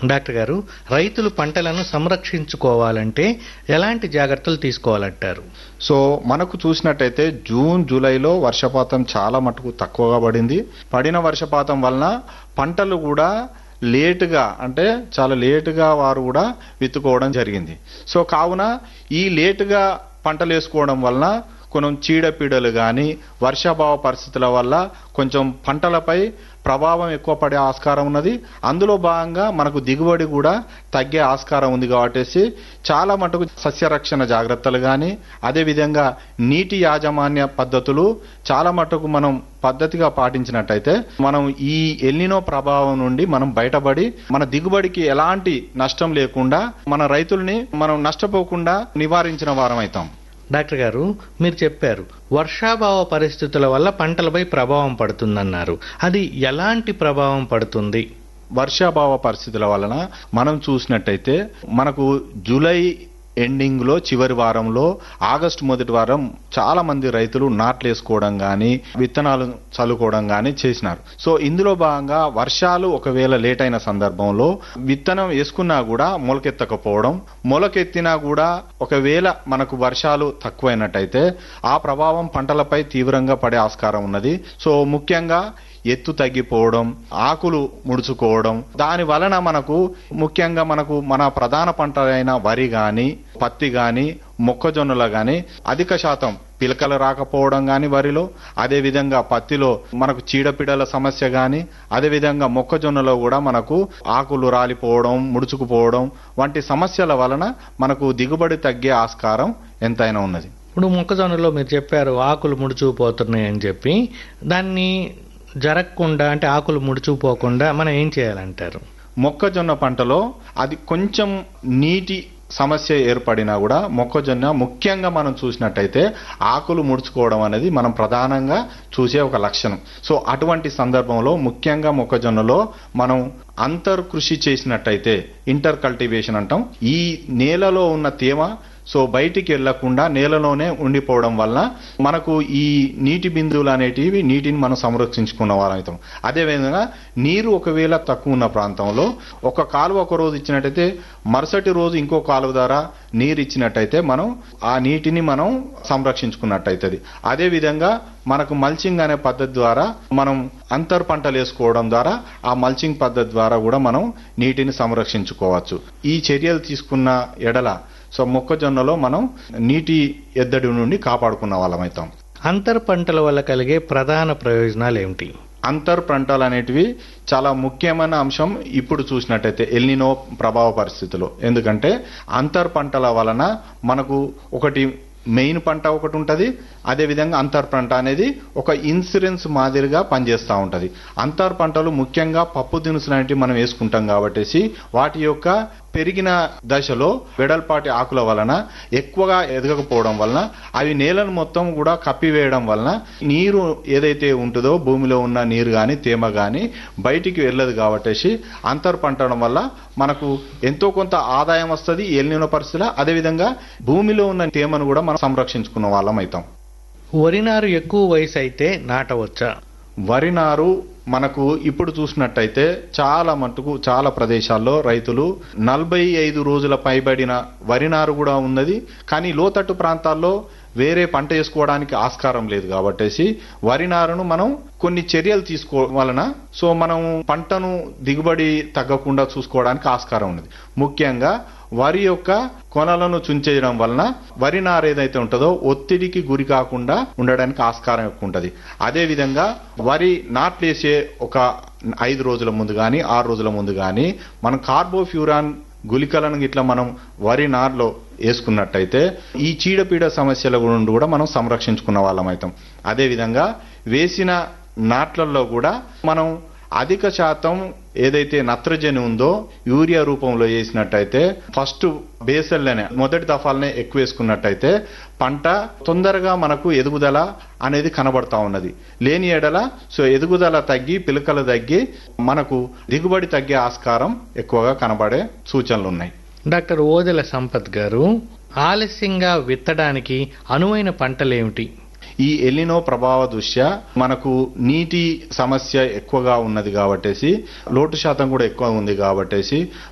doctor గారు రైతులు పంటలను సంరక్షించుకోవాలంటే ఎలాంటి జాగ్రత్తలు తీసుకోవాలంటారు సో మనకు చూసినట్టయితే జూన్ జూలైలో వర్షపాతం చాలా మటుకు తక్కువగా పడింది పడిన వర్షపాతం వలన పంటలు కూడా లేటుగా అంటే చాలా లేటుగా వారు కూడా విత్తుకోవడం జరిగింది సో కావున ఈ లేటుగా పంటలు వేసుకోవడం వలన కొంచెం చీడపీడలు కానీ వర్షాభావ పరిస్థితుల వల్ల కొంచెం పంటలపై ప్రభావం ఎక్కువ పడే ఆస్కారం ఉన్నది అందులో భాగంగా మనకు దిగుబడి కూడా తగ్గే ఆస్కారం ఉంది కాబట్టి చాలా మటుకు సస్యరక్షణ జాగ్రత్తలు కానీ అదేవిధంగా నీటి యాజమాన్య పద్ధతులు చాలా మటుకు మనం పద్ధతిగా పాటించినట్టయితే మనం ఈ ఎల్నినో ప్రభావం నుండి మనం బయటపడి మన దిగుబడికి ఎలాంటి నష్టం లేకుండా మన రైతుల్ని మనం నష్టపోకుండా నివారించిన వారం అవుతాం డాక్టర్ గారు మీరు చెప్పారు వర్షాభావ పరిస్థితుల వల్ల పంటలపై ప్రభావం పడుతుందన్నారు అది ఎలాంటి ప్రభావం పడుతుంది వర్షాభావ పరిస్థితుల వలన మనం చూసినట్టయితే మనకు జూలై ఎండింగ్ లో చివరి వారంలో ఆగస్టు మొదటి వారం చాలా మంది రైతులు నాట్లు వేసుకోవడం గాని విత్తనాలు చల్లుకోవడం గాని చేసినారు సో ఇందులో భాగంగా వర్షాలు ఒకవేళ లేట్ అయిన సందర్భంలో విత్తనం వేసుకున్నా కూడా మొలకెత్తకపోవడం మొలకెత్తినా కూడా ఒకవేళ మనకు వర్షాలు తక్కువైనట్టయితే ఆ ప్రభావం పంటలపై తీవ్రంగా పడే ఆస్కారం ఉన్నది సో ముఖ్యంగా ఎత్తు తగ్గిపోవడం ఆకులు ముడుచుకోవడం దాని వలన మనకు ముఖ్యంగా మనకు మన ప్రధాన పంట అయిన వరి గాని పత్తి గాని మొక్కజొన్నలు గాని అధిక శాతం పిలకలు రాకపోవడం గాని వరిలో అదే విధంగా పత్తిలో మనకు చీడపీడల సమస్య గాని అదే విధంగా మొక్కజొన్నలో కూడా మనకు ఆకులు రాలిపోవడం ముడుచుకుపోవడం వంటి సమస్యల వలన మనకు దిగుబడి తగ్గే ఆస్కారం ఎంతైనా ఉన్నది ఇప్పుడు మొక్కజొన్నలో మీరు చెప్పారు ఆకులు ముడుచుకుపోతున్నాయి అని చెప్పి దాన్ని జరగకుండా అంటే ఆకులు ముడుచుకుపోకుండా మనం ఏం చేయాలంటారు మొక్కజొన్న పంటలో అది కొంచెం నీటి సమస్య ఏర్పడినా కూడా మొక్కజొన్న ముఖ్యంగా మనం చూసినట్టయితే ఆకులు ముడుచుకోవడం అనేది మనం ప్రధానంగా చూసే ఒక లక్షణం సో అటువంటి సందర్భంలో ముఖ్యంగా మొక్కజొన్నలో మనం అంతర్ కృషి చేసినట్టయితే ఇంటర్ కల్టివేషన్ అంటాం ఈ నేలలో ఉన్న తేమ సో బయటికి వెళ్లకుండా నేలలోనే ఉండిపోవడం వల్ల మనకు ఈ నీటి బిందువులు అనేటివి నీటిని మనం సంరక్షించుకున్న వాళ్ళం అదేవిధంగా నీరు ఒకవేళ తక్కువ ఉన్న ప్రాంతంలో ఒక కాలువ ఒక రోజు ఇచ్చినట్టయితే మరుసటి రోజు ఇంకో కాలువ ద్వారా నీరు ఇచ్చినట్టయితే మనం ఆ నీటిని మనం సంరక్షించుకున్నట్టయితది అదే విధంగా మనకు మల్చింగ్ అనే పద్ధతి ద్వారా మనం అంతర్ పంటలు వేసుకోవడం ద్వారా ఆ మల్చింగ్ పద్ధతి ద్వారా కూడా మనం నీటిని సంరక్షించుకోవచ్చు ఈ చర్యలు తీసుకున్న ఎడల సో మొక్కజొన్నలో మనం నీటి ఎద్దడి నుండి కాపాడుకున్న వాళ్ళమవుతాం అంతర్ పంటల వల్ల కలిగే ప్రధాన ప్రయోజనాలు ఏమిటి అంతర్ పంటలు అనేటివి చాలా ముఖ్యమైన అంశం ఇప్పుడు చూసినట్టయితే ఎల్నినో ప్రభావ పరిస్థితిలో ఎందుకంటే అంతర్ పంటల వలన మనకు ఒకటి మెయిన్ పంట ఒకటి ఉంటుంది అదేవిధంగా అంతర్ పంట అనేది ఒక ఇన్సూరెన్స్ మాదిరిగా పనిచేస్తూ ఉంటుంది అంతర్ పంటలు ముఖ్యంగా పప్పు దినుసులు అనేటివి మనం వేసుకుంటాం కాబట్టి వాటి యొక్క పెరిగిన దశలో వెడల్పాటి ఆకుల వలన ఎక్కువగా ఎదగకపోవడం వలన అవి నేలను మొత్తం కూడా కప్పివేయడం వలన నీరు ఏదైతే ఉంటుందో భూమిలో ఉన్న నీరు కానీ తేమ కానీ బయటికి వెళ్ళదు కాబట్టి అంతర్ పంటడం వల్ల మనకు ఎంతో కొంత ఆదాయం వస్తుంది ఎల్లిన పరిస్థితుల అదేవిధంగా భూమిలో ఉన్న తేమను కూడా మనం సంరక్షించుకున్న వాళ్ళం అవుతాం వరి నారు ఎక్కువ వయసు అయితే నాటవచ్చా వరి నారు మనకు ఇప్పుడు చూసినట్టయితే చాలా మటుకు చాలా ప్రదేశాల్లో రైతులు నలభై ఐదు రోజుల పైబడిన వరి నారు కూడా ఉన్నది కానీ లోతట్టు ప్రాంతాల్లో వేరే పంట వేసుకోవడానికి ఆస్కారం లేదు కాబట్టేసి వరి నారును మనం కొన్ని చర్యలు తీసుకోవాలన సో మనం పంటను దిగుబడి తగ్గకుండా చూసుకోవడానికి ఆస్కారం ఉన్నది ముఖ్యంగా వరి యొక్క కొనలను చుంచేయడం వలన వరి నారు ఏదైతే ఉంటుందో ఒత్తిడికి గురి కాకుండా ఉండడానికి ఆస్కారం ఎక్కువ ఉంటుంది అదేవిధంగా వరి నాట్లేసే ఒక ఐదు రోజుల ముందు కానీ ఆరు రోజుల ముందు కానీ మనం కార్బోఫ్యూరాన్ గుళికలను ఇట్లా మనం వరి నారులో వేసుకున్నట్టయితే ఈ చీడపీడ సమస్యల నుండి కూడా మనం సంరక్షించుకున్న వాళ్ళం అవుతాం అదేవిధంగా వేసిన నాట్లలో కూడా మనం అధిక శాతం ఏదైతే నత్రజని ఉందో యూరియా రూపంలో వేసినట్టయితే ఫస్ట్ బేసల్లోనే మొదటి దఫాలనే ఎక్కువ వేసుకున్నట్టయితే పంట తొందరగా మనకు ఎదుగుదల అనేది కనబడతా ఉన్నది లేని ఎడల సో ఎదుగుదల తగ్గి పిలకలు తగ్గి మనకు దిగుబడి తగ్గే ఆస్కారం ఎక్కువగా కనబడే సూచనలు ఉన్నాయి డాక్టర్ ఓదెల సంపత్ గారు ఆలస్యంగా విత్తడానికి అనువైన పంటలు ఏమిటి ఈ ఎలినో ప్రభావ దృష్ట్యా మనకు నీటి సమస్య ఎక్కువగా ఉన్నది కాబట్టేసి లోటు శాతం కూడా ఎక్కువ ఉంది కాబట్టేసి